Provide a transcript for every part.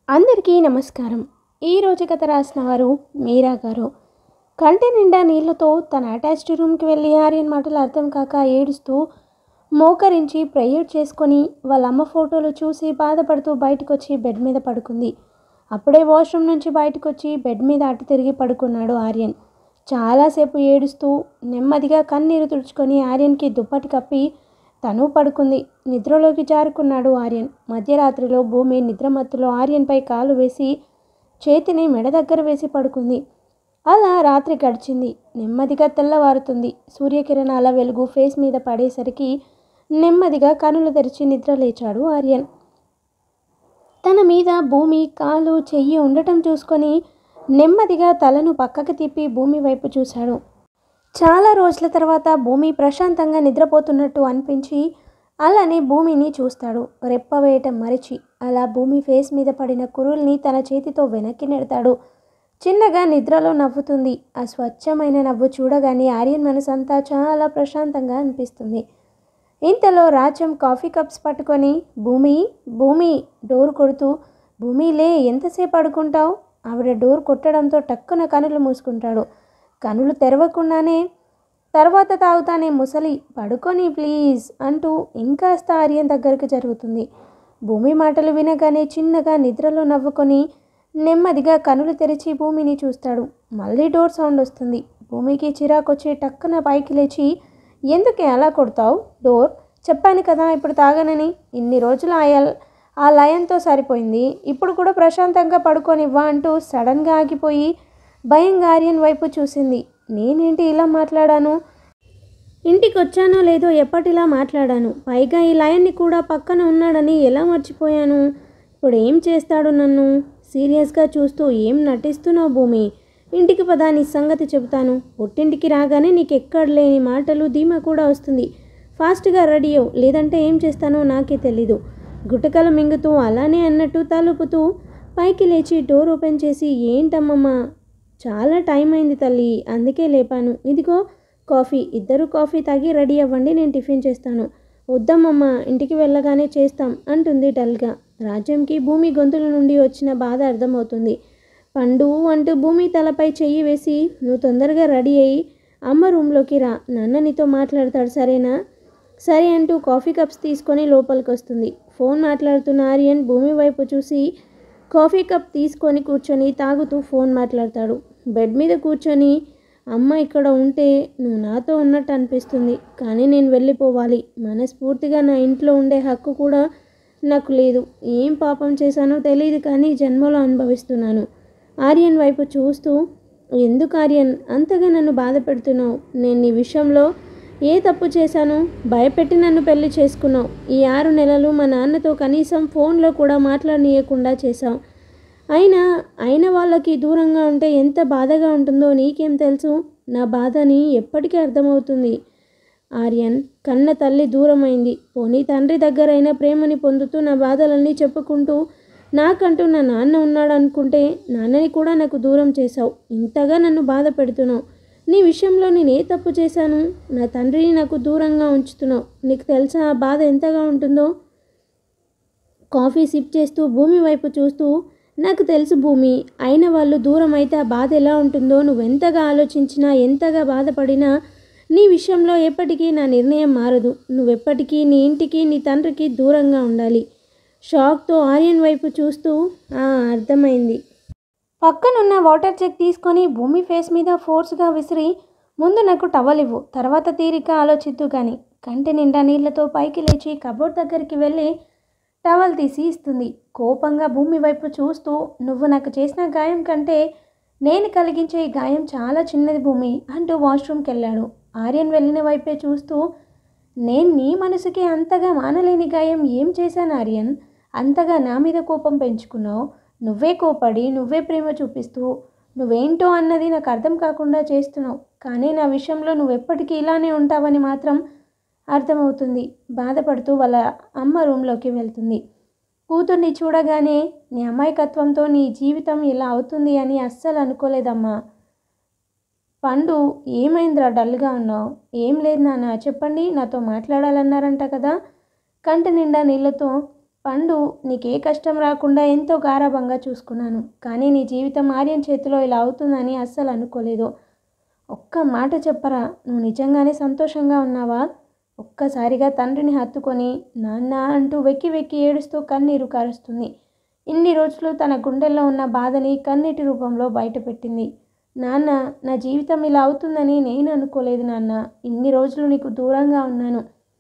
అందరికీ నమస్కారం ఈరోజు కథ రాసిన వారు మీరా గారు కంటి నిండా నీళ్లతో తన అటాచ్డ్ రూమ్కి వెళ్ళి ఆర్యన్ మాటలు అర్థం కాక ఏడుస్తూ మోకరించి ప్రేయర్ చేసుకొని వాళ్ళ అమ్మ ఫోటోలు చూసి బాధపడుతూ బయటకు వచ్చి బెడ్ మీద పడుకుంది అప్పుడే వాష్రూమ్ నుంచి బయటకు వచ్చి బెడ్ మీద అటు తిరిగి పడుకున్నాడు ఆర్యన్ చాలాసేపు ఏడుస్తూ నెమ్మదిగా కన్నీరు తుడుచుకొని ఆర్యన్కి దుప్పటి కప్పి తను పడుకుంది నిద్రలోకి జారుకున్నాడు ఆర్యన్ మధ్యరాత్రిలో భూమి నిద్రమత్తులో ఆర్యన్పై కాలు వేసి చేతిని మెడ దగ్గర వేసి పడుకుంది అలా రాత్రి గడిచింది నెమ్మదిగా తెల్లవారుతుంది సూర్యకిరణాల వెలుగు ఫేస్ మీద పడేసరికి నెమ్మదిగా కనులు తెరిచి నిద్ర లేచాడు ఆర్యన్ తన మీద భూమి కాలు చెయ్యి ఉండటం చూసుకొని నెమ్మదిగా తలను పక్కకు తిప్పి భూమి వైపు చూశాడు చాలా రోజుల తర్వాత భూమి ప్రశాంతంగా నిద్రపోతున్నట్టు అనిపించి అలానే భూమిని చూస్తాడు రెప్ప వేయటం మరిచి అలా భూమి ఫేస్ మీద పడిన కురుల్ని తన చేతితో వెనక్కి నెడతాడు చిన్నగా నిద్రలో నవ్వుతుంది ఆ స్వచ్ఛమైన నవ్వు చూడగానే ఆర్యన్ మనసంతా చాలా ప్రశాంతంగా అనిపిస్తుంది ఇంతలో రాజ్యం కాఫీ కప్స్ పట్టుకొని భూమి భూమి డోర్ కొడుతూ భూమి లే ఎంతసేపు పడుకుంటావు ఆవిడ డోర్ కొట్టడంతో టక్కున కనులు మూసుకుంటాడు కనులు తెరవకుండానే తర్వాత తాగుతానే ముసలి పడుకొని ప్లీజ్ అంటూ ఇంకాస్త ఆర్యన్ దగ్గరకు జరుగుతుంది భూమి మాటలు వినగానే చిన్నగా నిద్రలో నవ్వుకొని నెమ్మదిగా కనులు తెరిచి భూమిని చూస్తాడు మళ్ళీ డోర్ సౌండ్ వస్తుంది భూమికి చిరాకొచ్చి టక్కున పైకి లేచి ఎందుకే అలా కొడతావు డోర్ చెప్పాను కదా ఇప్పుడు తాగనని ఇన్ని రోజులు ఆయల్ ఆ లయంతో సరిపోయింది ఇప్పుడు కూడా ప్రశాంతంగా పడుకోనివ్వా అంటూ సడన్గా ఆగిపోయి భయంగా ఆర్యన్ వైపు చూసింది నేనేంటి ఇలా మాట్లాడాను ఇంటికి వచ్చానో లేదో ఎప్పటిలా మాట్లాడాను పైగా ఈ లయన్ని కూడా పక్కన ఉన్నాడని ఎలా మర్చిపోయాను ఇప్పుడు ఏం చేస్తాడు నన్ను సీరియస్గా చూస్తూ ఏం నటిస్తున్నావు భూమి ఇంటికి పదా నీ సంగతి చెబుతాను పుట్టింటికి రాగానే నీకు ఎక్కడ లేని మాటలు ధీమా కూడా వస్తుంది ఫాస్ట్గా రెడీ అవ్వు లేదంటే ఏం చేస్తానో నాకే తెలీదు గుటకలు మింగుతూ అలానే అన్నట్టు తలుపుతూ పైకి లేచి డోర్ ఓపెన్ చేసి ఏంటమ్మమ్మా చాలా టైం అయింది తల్లి అందుకే లేపాను ఇదిగో కాఫీ ఇద్దరు కాఫీ తాగి రెడీ అవ్వండి నేను టిఫిన్ చేస్తాను వద్దమ్మమ్మ ఇంటికి వెళ్ళగానే చేస్తాం అంటుంది డల్గా రాజ్యంకి భూమి గొంతుల నుండి వచ్చిన బాధ అర్థమవుతుంది పండు అంటూ భూమి తలపై చెయ్యి వేసి నువ్వు తొందరగా రెడీ అయ్యి అమ్మ రూమ్లోకి రా నాన్న నీతో మాట్లాడతాడు సరేనా సరే అంటూ కాఫీ కప్స్ తీసుకొని లోపలికి వస్తుంది ఫోన్ మాట్లాడుతున్న ఆర్యన్ భూమి వైపు చూసి కాఫీ కప్ తీసుకొని కూర్చొని తాగుతూ ఫోన్ మాట్లాడతాడు బెడ్ మీద కూర్చొని అమ్మ ఇక్కడ ఉంటే నువ్వు నాతో ఉన్నట్టు అనిపిస్తుంది కానీ నేను వెళ్ళిపోవాలి మనస్ఫూర్తిగా నా ఇంట్లో ఉండే హక్కు కూడా నాకు లేదు ఏం పాపం చేశానో తెలియదు కానీ జన్మలో అనుభవిస్తున్నాను ఆర్యన్ వైపు చూస్తూ ఎందుకు ఆర్యన్ అంతగా నన్ను బాధ పెడుతున్నావు నేను నీ విషయంలో ఏ తప్పు చేశాను భయపెట్టి నన్ను పెళ్లి చేసుకున్నావు ఈ ఆరు నెలలు మా నాన్నతో కనీసం ఫోన్లో కూడా మాట్లాడనీయకుండా చేశావు అయినా అయిన వాళ్ళకి దూరంగా ఉంటే ఎంత బాధగా ఉంటుందో నీకేం తెలుసు నా బాధని ఎప్పటికీ అర్థమవుతుంది ఆర్యన్ కన్న తల్లి దూరమైంది పోనీ తండ్రి దగ్గరైన ప్రేమని పొందుతూ నా బాధలన్నీ చెప్పుకుంటూ నాకంటూ నా నాన్న ఉన్నాడు అనుకుంటే నాన్నని కూడా నాకు దూరం చేశావు ఇంతగా నన్ను బాధ పెడుతున్నావు నీ విషయంలో నేను ఏ తప్పు చేశాను నా తండ్రిని నాకు దూరంగా ఉంచుతున్నావు నీకు తెలుసా ఆ బాధ ఎంతగా ఉంటుందో కాఫీ సిప్ చేస్తూ భూమి వైపు చూస్తూ నాకు తెలుసు భూమి అయిన వాళ్ళు దూరం అయితే ఆ బాధ ఎలా ఉంటుందో నువ్వెంతగా ఆలోచించినా ఎంతగా బాధపడినా నీ విషయంలో ఎప్పటికీ నా నిర్ణయం మారదు నువ్వెప్పటికీ నీ ఇంటికి నీ తండ్రికి దూరంగా ఉండాలి షాక్తో ఆర్యన్ వైపు చూస్తూ "ఆ, అర్థమైంది పక్కనున్న వాటర్ జగ్ తీసుకొని భూమి ఫేస్ మీద ఫోర్స్గా విసిరి ముందు నాకు టవల్ ఇవ్వు తర్వాత తీరిక ఆలోచిద్దు కానీ కంటి నిండా నీళ్లతో పైకి లేచి కబోర్డ్ దగ్గరికి వెళ్ళి టవల్ తీసి ఇస్తుంది కోపంగా భూమి వైపు చూస్తూ నువ్వు నాకు చేసిన గాయం కంటే నేను కలిగించే ఈ గాయం చాలా చిన్నది భూమి అంటూ వాష్రూమ్కి వెళ్ళాడు ఆర్యన్ వెళ్ళిన వైపే చూస్తూ నేను నీ మనసుకి అంతగా మానలేని గాయం ఏం చేశాను ఆర్యన్ అంతగా నా మీద కోపం పెంచుకున్నావు నువ్వే కోపడి నువ్వే ప్రేమ చూపిస్తూ నువ్వేంటో అన్నది నాకు అర్థం కాకుండా చేస్తున్నావు కానీ నా విషయంలో నువ్వు ఎప్పటికీ ఇలానే ఉంటావని మాత్రం అర్థమవుతుంది బాధపడుతూ వాళ్ళ అమ్మ రూమ్లోకి వెళ్తుంది కూతుర్ని చూడగానే నీ అమాయకత్వంతో నీ జీవితం ఇలా అవుతుంది అని అస్సలు అనుకోలేదమ్మా పండు ఏమైందిరా డల్గా ఉన్నావు ఏం లేదు నాన్న చెప్పండి నాతో మాట్లాడాలన్నారంట కదా కంటి నిండా నీళ్ళతో పండు నీకే కష్టం రాకుండా ఎంతో గారాభంగా చూసుకున్నాను కానీ నీ జీవితం ఆర్యన్ చేతిలో ఇలా అవుతుందని అస్సలు అనుకోలేదు ఒక్క మాట చెప్పరా నువ్వు నిజంగానే సంతోషంగా ఉన్నావా ఒక్కసారిగా తండ్రిని హత్తుకొని నాన్న అంటూ వెక్కి వెక్కి ఏడుస్తూ కన్నీరు కారుస్తుంది ఇన్ని రోజులు తన గుండెల్లో ఉన్న బాధని కన్నీటి రూపంలో బయటపెట్టింది నాన్న నా జీవితం ఇలా అవుతుందని నేను అనుకోలేదు నాన్న ఇన్ని రోజులు నీకు దూరంగా ఉన్నాను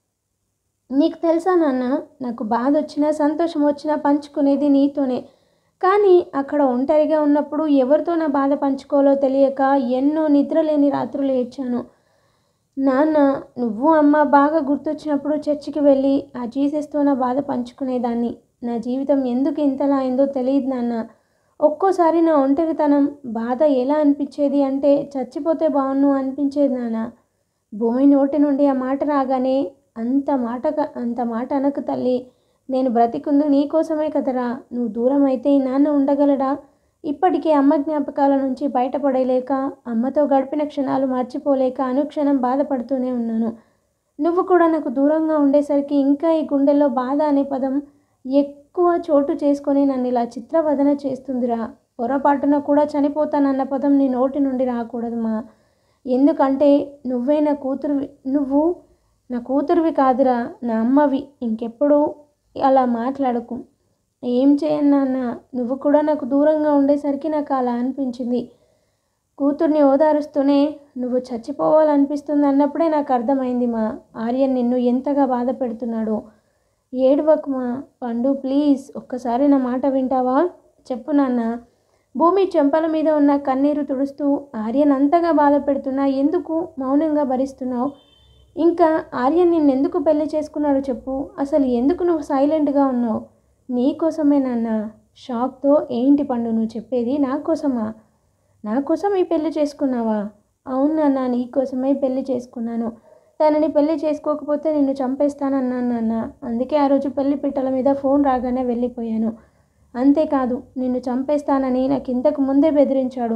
నీకు తెలుసా నాన్న నాకు బాధ వచ్చినా సంతోషం వచ్చినా పంచుకునేది నీతోనే కానీ అక్కడ ఒంటరిగా ఉన్నప్పుడు ఎవరితో నా బాధ పంచుకోవాలో తెలియక ఎన్నో నిద్రలేని రాత్రులు ఏడ్చాను నాన్న నువ్వు అమ్మ బాగా గుర్తొచ్చినప్పుడు చర్చికి వెళ్ళి ఆ జీసస్తో నా బాధ పంచుకునేదాన్ని నా జీవితం ఎందుకు ఇంతలా అయిందో తెలియదు నాన్న ఒక్కోసారి నా ఒంటరితనం బాధ ఎలా అనిపించేది అంటే చచ్చిపోతే బాగున్ను అనిపించేది నాన్న భూమి నోటి నుండి ఆ మాట రాగానే అంత మాట క- అంత మాట అనకు తల్లి నేను బ్రతికుందు నీకోసమే కదరా నువ్వు దూరం అయితే ఈ నాన్న ఉండగలడా ఇప్పటికీ అమ్మ జ్ఞాపకాల నుంచి బయటపడలేక అమ్మతో గడిపిన క్షణాలు మర్చిపోలేక అనుక్షణం బాధపడుతూనే ఉన్నాను నువ్వు కూడా నాకు దూరంగా ఉండేసరికి ఇంకా ఈ గుండెల్లో బాధ అనే పదం ఎక్కువ చోటు చేసుకొని నన్ను ఇలా చిత్రవదన చేస్తుందిరా పొరపాటున కూడా చనిపోతానన్న పదం నీ నోటి నుండి రాకూడదుమా ఎందుకంటే నువ్వే నా కూతురువి నువ్వు నా కూతురువి కాదురా నా అమ్మవి ఇంకెప్పుడు అలా మాట్లాడకు ఏం చేయను నాన్న నువ్వు కూడా నాకు దూరంగా ఉండేసరికి నాకు అలా అనిపించింది కూతుర్ని ఓదారుస్తూనే నువ్వు చచ్చిపోవాలనిపిస్తుంది అన్నప్పుడే నాకు అర్థమైంది మా ఆర్యన్ నిన్ను ఎంతగా బాధ పెడుతున్నాడో ఏడవకు మా పండు ప్లీజ్ ఒక్కసారి నా మాట వింటావా చెప్పు నాన్న భూమి చెంపల మీద ఉన్న కన్నీరు తుడుస్తూ ఆర్యన్ అంతగా బాధ పెడుతున్నా ఎందుకు మౌనంగా భరిస్తున్నావు ఇంకా ఆర్యన్ నిన్నెందుకు పెళ్లి చేసుకున్నాడో చెప్పు అసలు ఎందుకు నువ్వు సైలెంట్గా ఉన్నావు నీ కోసమే నాన్న షాక్తో ఏంటి పండు నువ్వు చెప్పేది నా కోసమా నా కోసం ఈ పెళ్లి చేసుకున్నావా అవును నాన్న నీ కోసమే పెళ్లి చేసుకున్నాను తనని పెళ్లి చేసుకోకపోతే నిన్ను చంపేస్తానన్నాను నాన్న అందుకే ఆ రోజు పెళ్లి పిట్టల మీద ఫోన్ రాగానే వెళ్ళిపోయాను అంతేకాదు నిన్ను చంపేస్తానని నాకు ఇంతకు ముందే బెదిరించాడు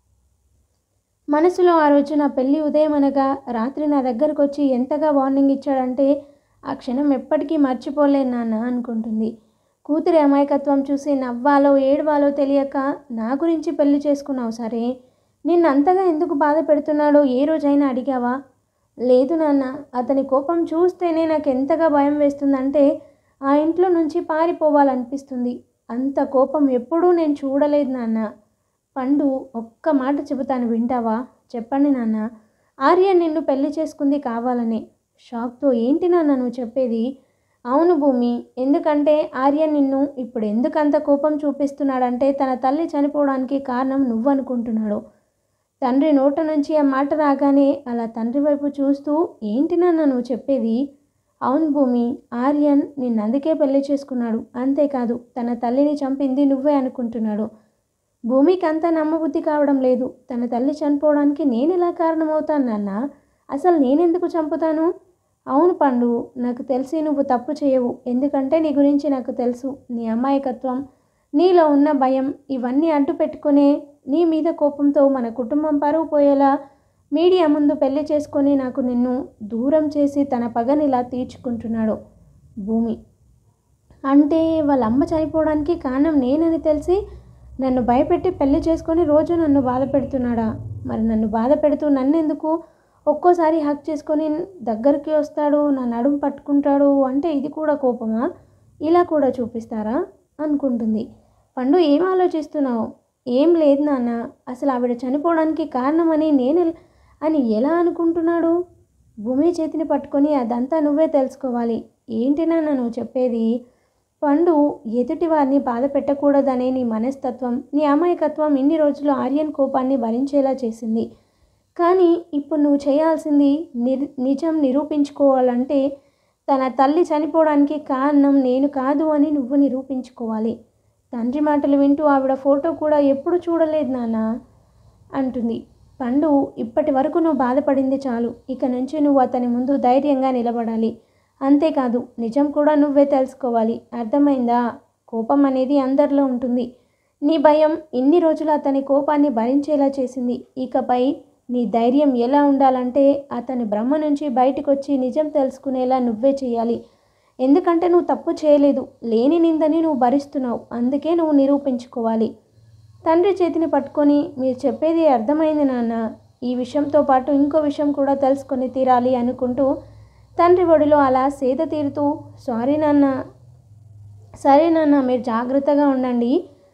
మనసులో ఆ రోజు నా పెళ్ళి ఉదయం అనగా రాత్రి నా దగ్గరకు వచ్చి ఎంతగా వార్నింగ్ ఇచ్చాడంటే ఆ క్షణం ఎప్పటికీ మర్చిపోలేను నాన్న అనుకుంటుంది కూతురి అమాయకత్వం చూసి నవ్వాలో ఏడవాలో తెలియక నా గురించి పెళ్లి చేసుకున్నావు సరే నిన్ను అంతగా ఎందుకు బాధ పెడుతున్నాడో ఏ రోజైనా అడిగావా లేదు నాన్న అతని కోపం చూస్తేనే నాకు ఎంతగా భయం వేస్తుందంటే ఆ ఇంట్లో నుంచి పారిపోవాలనిపిస్తుంది అంత కోపం ఎప్పుడూ నేను చూడలేదు నాన్న పండు ఒక్క మాట చెబుతాను వింటావా చెప్పండి నాన్న ఆర్య నిన్ను పెళ్లి చేసుకుంది కావాలని షాక్తో ఏంటి నాన్న నువ్వు చెప్పేది అవును భూమి ఎందుకంటే ఆర్య నిన్ను ఇప్పుడు ఎందుకు అంత కోపం చూపిస్తున్నాడంటే తన తల్లి చనిపోవడానికి కారణం నువ్వు అనుకుంటున్నాడు తండ్రి నోట నుంచి ఆ మాట రాగానే అలా తండ్రి వైపు చూస్తూ ఏంటి నాన్న నువ్వు చెప్పేది అవును భూమి ఆర్యన్ నిన్ను అందుకే పెళ్లి చేసుకున్నాడు అంతేకాదు తన తల్లిని చంపింది నువ్వే అనుకుంటున్నాడు భూమికి అంత నమ్మబుద్ధి కావడం లేదు తన తల్లి చనిపోవడానికి నేను ఎలా కారణమవుతాను నాన్న అసలు నేనెందుకు చంపుతాను అవును పండు నాకు తెలిసి నువ్వు తప్పు చేయవు ఎందుకంటే నీ గురించి నాకు తెలుసు నీ అమాయకత్వం నీలో ఉన్న భయం ఇవన్నీ అడ్డు పెట్టుకునే నీ మీద కోపంతో మన కుటుంబం పరువు పోయేలా మీడియా ముందు పెళ్లి చేసుకొని నాకు నిన్ను దూరం చేసి తన పగని ఇలా తీర్చుకుంటున్నాడు భూమి అంటే వాళ్ళ అమ్మ చనిపోవడానికి కారణం నేనని తెలిసి నన్ను భయపెట్టి పెళ్లి చేసుకొని రోజు నన్ను బాధ పెడుతున్నాడా మరి నన్ను బాధ పెడుతూ నన్నెందుకు ఒక్కోసారి హక్ చేసుకొని దగ్గరికి వస్తాడు నా నడుము పట్టుకుంటాడు అంటే ఇది కూడా కోపమా ఇలా కూడా చూపిస్తారా అనుకుంటుంది పండు ఏం ఆలోచిస్తున్నావు ఏం లేదు నాన్న అసలు ఆవిడ చనిపోవడానికి కారణమని నేను ఎల్- అని ఎలా అనుకుంటున్నాడు భూమి చేతిని పట్టుకొని అదంతా నువ్వే తెలుసుకోవాలి ఏంటి నాన్న నువ్వు చెప్పేది పండు ఎదుటి వారిని బాధ పెట్టకూడదనే నీ మనస్తత్వం నీ అమాయకత్వం ఇన్ని రోజులు ఆర్యన్ కోపాన్ని భరించేలా చేసింది కానీ ఇప్పుడు నువ్వు చేయాల్సింది నిర్ నిజం నిరూపించుకోవాలంటే తన తల్లి చనిపోవడానికి కారణం నేను కాదు అని నువ్వు నిరూపించుకోవాలి తండ్రి మాటలు వింటూ ఆవిడ ఫోటో కూడా ఎప్పుడు చూడలేదు నాన్న అంటుంది పండు ఇప్పటి వరకు నువ్వు బాధపడింది చాలు ఇక నుంచి నువ్వు అతని ముందు ధైర్యంగా నిలబడాలి అంతేకాదు నిజం కూడా నువ్వే తెలుసుకోవాలి అర్థమైందా కోపం అనేది అందరిలో ఉంటుంది నీ భయం ఇన్ని రోజులు అతని కోపాన్ని భరించేలా చేసింది ఇకపై నీ ధైర్యం ఎలా ఉండాలంటే అతని బ్రహ్మ నుంచి బయటకు వచ్చి నిజం తెలుసుకునేలా నువ్వే చేయాలి ఎందుకంటే నువ్వు తప్పు చేయలేదు లేని నిందని నువ్వు భరిస్తున్నావు అందుకే నువ్వు నిరూపించుకోవాలి తండ్రి చేతిని పట్టుకొని మీరు చెప్పేది అర్థమైంది నాన్న ఈ విషయంతో పాటు ఇంకో విషయం కూడా తెలుసుకొని తీరాలి అనుకుంటూ తండ్రి ఒడిలో అలా సేద తీరుతూ సారీ నాన్న సరే నాన్న మీరు జాగ్రత్తగా ఉండండి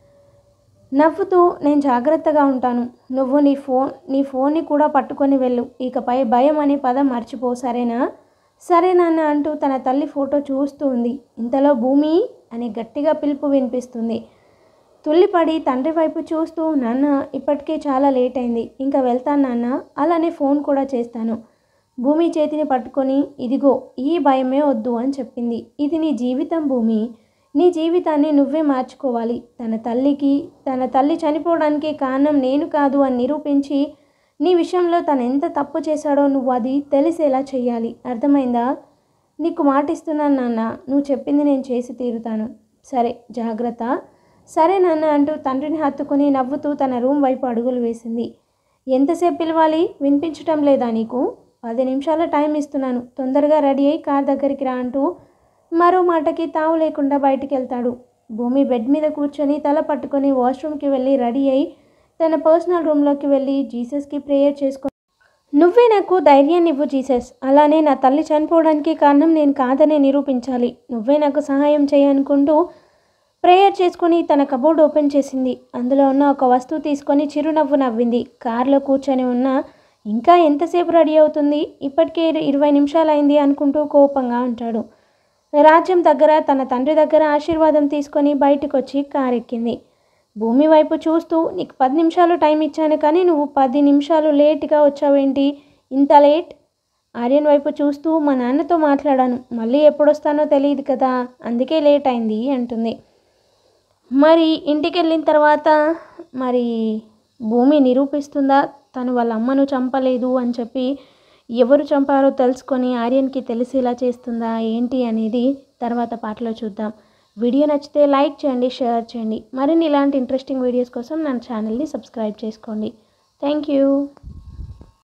నవ్వుతూ నేను జాగ్రత్తగా ఉంటాను నువ్వు నీ ఫోన్ నీ ఫోన్ని కూడా పట్టుకొని వెళ్ళు ఇకపై భయం అనే పదం మర్చిపో సరేనా సరే నాన్న అంటూ తన తల్లి ఫోటో చూస్తూ ఉంది ఇంతలో భూమి అని గట్టిగా పిలుపు వినిపిస్తుంది తుల్లిపడి తండ్రి వైపు చూస్తూ నాన్న ఇప్పటికే చాలా లేట్ అయింది ఇంకా వెళ్తాను నాన్న అలానే ఫోన్ కూడా చేస్తాను భూమి చేతిని పట్టుకొని ఇదిగో ఈ భయమే వద్దు అని చెప్పింది ఇది నీ జీవితం భూమి నీ జీవితాన్ని నువ్వే మార్చుకోవాలి తన తల్లికి తన తల్లి చనిపోవడానికి కారణం నేను కాదు అని నిరూపించి నీ విషయంలో తను ఎంత తప్పు చేశాడో నువ్వు అది తెలిసేలా చెయ్యాలి అర్థమైందా నీకు మాటిస్తున్నాను నాన్న నువ్వు చెప్పింది నేను చేసి తీరుతాను సరే జాగ్రత్త సరే నాన్న అంటూ తండ్రిని హత్తుకొని నవ్వుతూ తన రూమ్ వైపు అడుగులు వేసింది ఎంతసేపు పిలవాలి వినిపించటం లేదా నీకు పది నిమిషాల టైం ఇస్తున్నాను తొందరగా రెడీ అయ్యి కార్ దగ్గరికి రా అంటూ మరో మాటకి తావు లేకుండా బయటికి వెళ్తాడు భూమి బెడ్ మీద కూర్చొని తల పట్టుకొని వాష్రూమ్కి వెళ్ళి రెడీ అయి తన పర్సనల్ రూమ్లోకి వెళ్ళి జీసస్కి ప్రేయర్ చేసుకో నువ్వే నాకు ధైర్యాన్ని ఇవ్వు జీసస్ అలానే నా తల్లి చనిపోవడానికి కారణం నేను కాదని నిరూపించాలి నువ్వే నాకు సహాయం చేయనుకుంటూ ప్రేయర్ చేసుకుని తన కబోర్డ్ ఓపెన్ చేసింది అందులో ఉన్న ఒక వస్తువు తీసుకొని చిరునవ్వు నవ్వింది కారులో కూర్చొని ఉన్న ఇంకా ఎంతసేపు రెడీ అవుతుంది ఇప్పటికే ఇర- ఇరవై నిమిషాలు అయింది అనుకుంటూ కోపంగా ఉంటాడు రాజ్యం దగ్గర తన తండ్రి దగ్గర ఆశీర్వాదం తీసుకొని బయటకు వచ్చి కారు ఎక్కింది భూమి వైపు చూస్తూ నీకు పది నిమిషాలు టైం ఇచ్చాను కానీ నువ్వు పది నిమిషాలు లేట్గా వచ్చావేంటి ఇంత లేట్ ఆర్యన్ వైపు చూస్తూ మా నాన్నతో మాట్లాడాను మళ్ళీ ఎప్పుడు వస్తానో తెలియదు కదా అందుకే లేట్ అయింది అంటుంది మరి ఇంటికి వెళ్ళిన తర్వాత మరి భూమి నిరూపిస్తుందా తను వాళ్ళ అమ్మను చంపలేదు అని చెప్పి ఎవరు చంపారో తెలుసుకొని ఆర్యన్కి తెలిసేలా చేస్తుందా ఏంటి అనేది తర్వాత పాటలో చూద్దాం వీడియో నచ్చితే లైక్ చేయండి షేర్ చేయండి మరిన్ని ఇలాంటి ఇంట్రెస్టింగ్ వీడియోస్ కోసం నా ఛానల్ని సబ్స్క్రైబ్ చేసుకోండి థ్యాంక్ యూ